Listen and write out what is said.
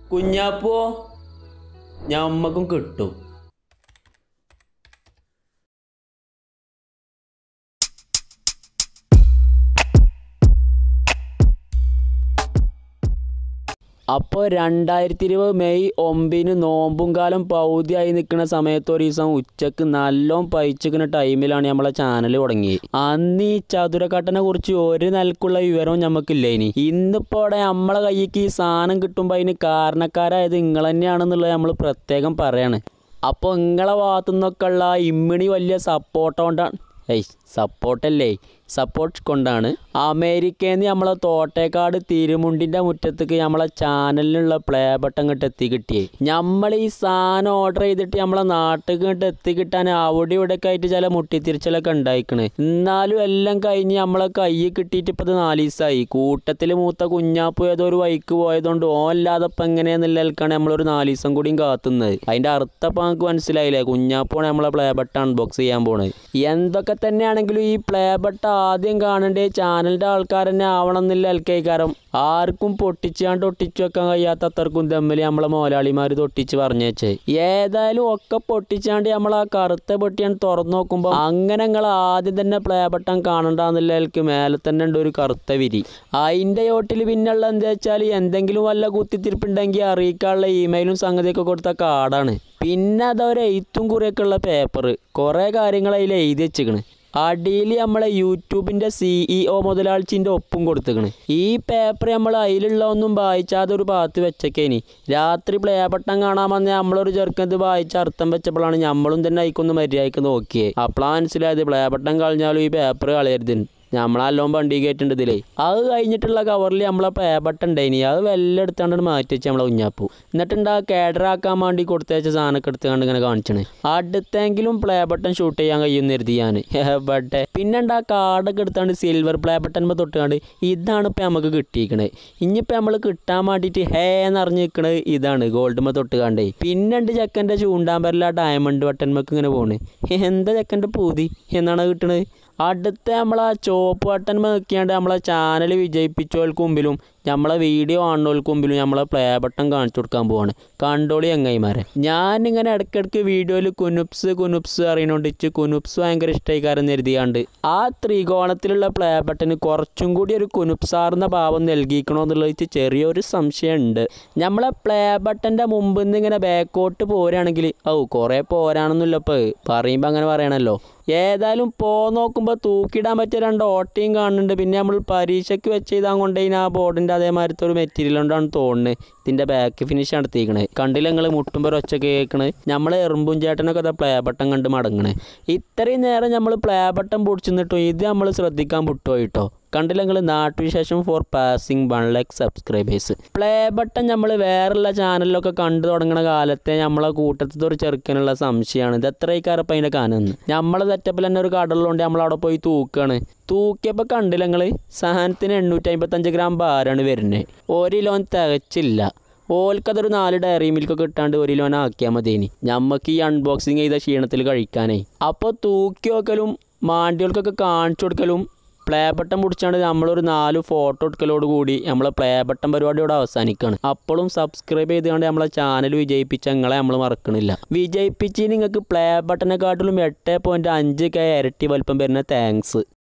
കുഞ്ഞാപ്പോ ഞമ്മക്കും കിട്ടും അപ്പോൾ രണ്ടായിരത്തി ഇരുപത് മെയ് ഒമ്പതിന് നോമ്പും കാലം പൗതിയായി നിൽക്കുന്ന സമയത്ത് ഒരു ദിവസം ഉച്ചക്ക് നല്ലോം പയിച്ചിക്കുന്ന ടൈമിലാണ് നമ്മളെ ചാനൽ തുടങ്ങിയത് അന്ന് ഈ ചതുരക്കട്ടനെ കുറിച്ച് ഒരു നിലക്കുള്ള വിവരവും നമുക്കില്ല ഇനി ഇന്നിപ്പോൾ അവിടെ നമ്മളെ കയ്യിക്ക് ഈ സാധനം കിട്ടുമ്പോൾ അതിന് കാരണക്കാരായത് നിങ്ങൾ തന്നെയാണെന്നുള്ളത് നമ്മൾ പ്രത്യേകം പറയാണ് അപ്പോൾ നിങ്ങളെ ഭാഗത്തു നിന്നൊക്കെ ഉള്ള ആ ഇമ്മിണി വലിയ സപ്പോർട്ട് കൊണ്ടാണ് ഏയ് സപ്പോർട്ടല്ലേ സപ്പോർട്ട് കൊണ്ടാണ് അമേരിക്കയിൽ നിന്ന് നമ്മളെ തോട്ടേക്കാട് തിരുമുണ്ടിൻ്റെ മുറ്റത്തേക്ക് നമ്മളെ ചാനലിനുള്ള പ്ലേ ബട്ടൺ ഇങ്ങോട്ട് എത്തി കിട്ടിയേ നമ്മൾ ഈ സാധനം ഓർഡർ ചെയ്തിട്ട് നമ്മളെ നാട്ടിൽ ഇങ്ങോട്ട് എത്തി കിട്ടാൻ അവിടെ ഇവിടെയൊക്കെ ആയിട്ട് ചില മുട്ടിത്തിരിച്ചലൊക്കെ ഉണ്ടായിക്കണ് എന്നാലും എല്ലാം കഴിഞ്ഞ് നമ്മളെ കൈ കിട്ടിയിട്ട് ഇപ്പോൾ ഇത് നാല് ദിവസമായി കൂട്ടത്തിൽ മൂത്ത കുഞ്ഞാപ്പു ഏതോ ഒരു വൈക്ക് പോയതുകൊണ്ട് ഓല്ലാതെ ഇപ്പം എങ്ങനെയാണെന്നുള്ളതാണ് നമ്മളൊരു നാല് ദിവസം കൂടിയും കാത്തുന്നത് അതിൻ്റെ അർത്ഥം ഇപ്പം നമുക്ക് മനസ്സിലായില്ലേ കുഞ്ഞാപ്പാണ് നമ്മളെ പ്ലേ ബട്ടൺ അൺബോക്സ് ചെയ്യാൻ പോണത് എന്തൊക്കെ തന്നെയാണെങ്കിലും ഈ പ്ലേ ബട്ടൺ ആദ്യം കാണേണ്ട ചാനലിൻ്റെ ആൾക്കാർ തന്നെ ആവണം എന്നില്ല എൽക്കൈക്കാരം ആർക്കും പൊട്ടിച്ചാണ്ട് ഒട്ടിച്ചു വെക്കാൻ കഴിയാത്ത അത്രക്കും തമ്മിൽ നമ്മളെ മോലാളിമാർ തൊട്ടിച്ച് പറഞ്ഞേച്ചേ ഏതായാലും ഒക്കെ പൊട്ടിച്ചാണ്ട് നമ്മൾ ആ കറുത്ത പെട്ടിയാണ് തുറന്നു നോക്കുമ്പോൾ അങ്ങനെ നിങ്ങൾ ആദ്യം തന്നെ പ്ലേ ബട്ടൺ കാണണ്ടെന്നുള്ള എനിക്ക് മേലെ തന്നെ ഉണ്ട് ഒരു കറുത്ത വിരി അതിൻ്റെ ചോട്ടിൽ പിന്നെയുള്ള എന്താ വെച്ചാൽ എന്തെങ്കിലും വല്ല കുത്തിത്തിരിപ്പുണ്ടെങ്കിൽ അറിയിക്കാനുള്ള ഇമെയിലും സംഗതിയൊക്കെ കൊടുത്ത കാർഡാണ് പിന്നെ അതവരെ എയ്ത്തും കുറിയൊക്കെ ഉള്ള പേപ്പർ കുറേ കാര്യങ്ങൾ അതിൽ എഴുതി വെച്ചിക്കണ് അടിയിൽ നമ്മളെ യൂട്യൂബിൻ്റെ സിഇഒ മുതലാളിച്ചിൻ്റെ ഒപ്പും കൊടുത്തേക്കണ് ഈ പേപ്പർ നമ്മൾ അതിലുള്ള ഒന്നും വായിച്ചാതെ ഒരു ഭാഗത്ത് വെച്ചേക്കേനി രാത്രി പ്ലേ ബട്ടൺ കാണാൻ വന്ന നമ്മളൊരു ചെറുക്കത് വായിച്ച് അർത്ഥം വെച്ചപ്പോഴാണ് നമ്മളും തന്നെ അതിക്കൊന്ന് മര്യാദയ്ക്ക് നോക്കിയേ അപ്പോഴാണ് മനസ്സിലായത് പ്ലേ ബട്ടൺ കളഞ്ഞാലും ഈ പേപ്പർ കളയരുത് നമ്മളെല്ലാം വണ്ടി കയറ്റുണ്ട് ഇതിലേ അത് കഴിഞ്ഞിട്ടുള്ള കവറിൽ നമ്മളെ പേ ബട്ടൺ ഉണ്ടായിനി അത് വെല്ലം എടുത്താണ്ട് മാറ്റി വെച്ച് നമ്മളെ കുഞ്ഞാപ്പു എന്നിട്ടുണ്ട് ആ കേഡറാക്കാൻ വേണ്ടി കൊടുത്തയച്ച സാധനമൊക്കെ എടുത്തുകൊണ്ട് ഇങ്ങനെ കാണിച്ചാണ് അടുത്തെങ്കിലും പ്ലേ ബട്ടൺ ഷൂട്ട് ചെയ്യാൻ കഴിയുമെന്ന് കരുതി ഞാൻ എവിടെ പിന്നെണ്ട് ആ കാർഡൊക്കെ എടുത്താണ്ട് സിൽവർ പ്ലേ ബട്ടൺ തൊട്ടുകാണ്ട് ഇതാണ് ഇപ്പം നമുക്ക് കിട്ടിയിരിക്കണത് ഇനിയിപ്പോൾ നമ്മൾ കിട്ടാൻ വേണ്ടിയിട്ട് ഹേ എന്നറിഞ്ഞ് നിൽക്കണത് ഇതാണ് ഗോൾഡുമ്മ തൊട്ടുകാണ്ടേ പിന്നെണ്ട് ചെക്കൻ്റെ ചൂണ്ടാമ്പരല ആ ഡയമണ്ട് ബട്ടൺമൊക്കെ ഇങ്ങനെ പോണ് എന്താ ചെക്കൻ്റെ പൂതി എന്നാണ് കിട്ടണത് അടുത്ത നമ്മളെ ആ ചോപ്പ് ബട്ടൺ നോക്കിയാണ്ട് നമ്മളെ ചാനൽ വിജയിപ്പിച്ചവർക്ക് മുമ്പിലും നമ്മളെ വീഡിയോ കാണുന്നവർക്ക് മുമ്പിലും നമ്മളെ പ്ലേ ബട്ടൺ കാണിച്ചു കൊടുക്കാൻ പോവാണ് കണ്ടോളി എങ്ങൈമാരെ ഞാനിങ്ങനെ ഇടയ്ക്കിടയ്ക്ക് വീഡിയോയിൽ കുനുപ്സ് കുനുപ്സ് അറിയണോണ്ട് ഇച്ച് കുനുപ്സ് ഭയങ്കര ഇഷ്ടമായിക്കാരം കരുതിയാണ്ട് ആ ത്രികോണത്തിലുള്ള പ്ലേ ബട്ടന് കുറച്ചും കൂടി ഒരു കുനുപ്സാർന്ന ഭാവം നൽകിക്കണോ എന്നുള്ളത് ഇച്ച് ചെറിയൊരു സംശയമുണ്ട് നമ്മളെ പ്ലേ ബട്ടൻ്റെ മുമ്പിൽ നിന്ന് ഇങ്ങനെ ബാക്കോട്ട് പോരുകയാണെങ്കിൽ ഔ കുറേ പോരാണെന്നില്ല ഇപ്പോൾ പറയുമ്പോൾ അങ്ങനെ പറയണല്ലോ ഏതായാലും പോ നോക്കുമ്പോൾ തൂക്കിയിടാൻ പറ്റിയ രണ്ട് ഓട്ടയും കാണുന്നുണ്ട് പിന്നെ നമ്മൾ പരീക്ഷയ്ക്ക് വെച്ച് ചെയ്താൽ കൊണ്ടുപോയി ആ ബോർഡിൻ്റെ അതേമാതിരത്തെ ഒരു മെറ്റീരിയൽ കൊണ്ടാണ് തോന്നുന്നത് ഇതിൻ്റെ ബാക്ക് ഫിനിഷ് നടത്തിക്കണത് കണ്ടില്ല നിങ്ങൾ മുട്ടുമ്പോൾ ഒച്ച കേൾക്കണത് നമ്മൾ എറുമ്പും ചേട്ടനൊക്കെ അതാ പ്ലേ ബട്ടൺ കണ്ട് മടങ്ങണേ ഇത്രയും നേരം നമ്മൾ പ്ലേ ബട്ടൺ പൊടിച്ചു നിന്നിട്ടോ ഇത് നമ്മൾ ശ്രദ്ധിക്കാൻ വിട്ടുപോയിട്ടോ കണ്ടില്ല നിങ്ങൾ Nattuvishesham for passing one lakh subscribers play button നമ്മൾ വേറെയുള്ള ചാനലിലൊക്കെ കണ്ടു തുടങ്ങുന്ന കാലത്തെ നമ്മളെ കൂട്ടത്തിൽ ഒരു ചെറുക്കനുള്ള സംശയമാണ് ഇത് എത്രയ്ക്കാരപ്പം അതിൻ്റെ കാനെന്ന് നമ്മളെ സെറ്റപ്പിൽ തന്നെ ഒരു കടലുണ്ട് നമ്മളവിടെ പോയി തൂക്കുകയാണ് തൂക്കിയപ്പോൾ കണ്ടില്ല നിങ്ങൾ സാധനത്തിന് എണ്ണൂറ്റി അമ്പത്തഞ്ച് ഗ്രാം ഭാരമാണ് വരുന്നത് ഒരു ലോൺ തികച്ചില്ല ഓൽക്കതൊരു നാല് ഡയറി മിൽക്കൊക്കെ ഇട്ടാണ്ട് ഒരു ലോൺ ആക്കിയാൽ മതി ഇനി ഞമ്മക്ക് ഈ അൺബോക്സിങ് ചെയ്ത ക്ഷീണത്തിൽ കഴിക്കാനേ അപ്പോൾ തൂക്കി വെക്കലും മാണ്ടികൾക്കൊക്കെ കാണിച്ചു കൊടുക്കലും പ്ലേ ബട്ടൺ പിടിച്ചാണ്ട് നമ്മളൊരു നാല് ഫോട്ടോ എടുക്കലോട് കൂടി നമ്മളെ പ്ലേ ബട്ടൺ പരിപാടി ഇവിടെ അവസാനിക്കുകയാണ് അപ്പോഴും സബ്സ്ക്രൈബ് ചെയ്തുകൊണ്ട് നമ്മളെ ചാനൽ വിജയിപ്പിച്ച നിങ്ങളെ നമ്മൾ മറക്കണില്ല വിജയിപ്പിച്ച് നിങ്ങൾക്ക് പ്ലേ ബട്ടനെക്കാട്ടിലും എട്ട് പോയിൻറ്റ് അഞ്ച് കെ ഇരട്ടി വലിപ്പം വരുന്ന താങ്ക്സ്